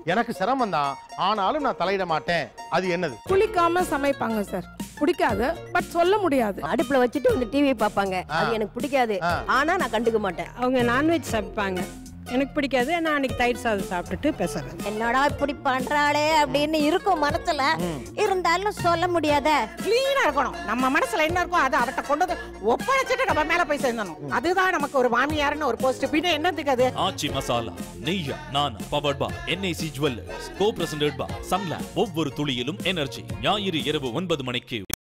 எனக்கு சிரமம் தான் ஆனாலும் நான் தலையிட மாட்டேன் அது என்னது குளிக்காம சமைப்பாங்க சார் பிடிக்காது பட் சொல்ல முடியாது அடுப்புல வச்சுட்டு வந்து டிவி பார்ப்பாங்க அது ஆ. எனக்கு பிடிக்காது ஆ. ஆனா நான் கண்டுக்க மாட்டேன் அவங்க நான்வெஜ் சமைப்பாங்க எனக்கு பிடிக்காது நான் அன்னைக்கு தயிர் சாதம் சாப்பிட்டுட்டு பேசுறேன் என்னடா இப்படி பண்றாளே அப்படின்னு இருக்கும் மனசுல இருந்தாலும் சொல்ல முடியாத கிளீனா இருக்கணும் நம்ம மனசுல என்ன இருக்கோ அதை அவட்ட கொண்டு வந்து ஒப்படைச்சிட்டு நம்ம மேல போய் சேர்ந்தணும் அதுதான் நமக்கு ஒரு மாமியார்னு ஒரு போஸ்ட் பின்ன என்னத்துக்கு அது ஆச்சி மசாலா நெய்யா நானா பவர்ட் பா என்ஐசி ஜுவல்லர்ஸ் கோ பிரசன்டட் பா சன்லேண்ட் ஒவ்வொரு துளியிலும் எனர்ஜி ஞாயிறு இரவு ஒன்பது மணிக்கு